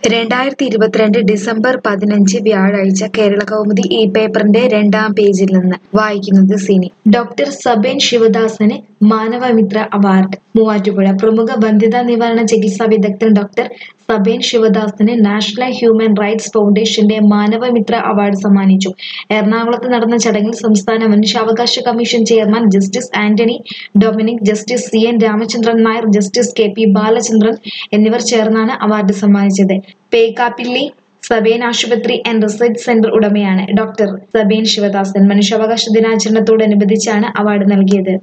രണ്ടായിരത്തി ഇരുപത്തിരണ്ട് ഡിസംബർ പതിനഞ്ച് വ്യാഴാഴ്ച കേരള കൗമുദി ഈ പേപ്പറിന്റെ രണ്ടാം പേജിൽ നിന്ന് വായിക്കുന്നത് സിനി ഡോക്ടർ സബേൻ ശിവദാസന് മാനവമിത്ര അവാർഡ് മൂവാറ്റുപുഴ പ്രമുഖ വന്ധ്യതാ നിവാരണ ചികിത്സാ വിദഗ്ധൻ ഡോക്ടർ സബേൻ ശിവദാസന് നാഷണൽ ഹ്യൂമൻ റൈറ്റ്സ് ഫൗണ്ടേഷന്റെ മാനവമിത്ര അവാർഡ് സമ്മാനിച്ചു എറണാകുളത്ത് നടന്ന ചടങ്ങിൽ സംസ്ഥാന മനുഷ്യാവകാശ commission chairman justice Antony Dominic justice C N Ramachandran Nair justice K P Balachandran എന്നിവർ ചേർന്നാണ് അവാർഡ് സമ്മാനിച്ചത് പേക്കാപ്പിള്ളി സബേൻ ആശുപത്രി ആൻഡ് റിസർച്ച് സെന്റർ ഉടമയാണ് ഡോക്ടർ സബേൻ ശിവദാസൻ മനുഷ്യാവകാശ ദിനാചരണത്തോടനുബന്ധിച്ചാണ് അവാർഡ് നൽകിയത്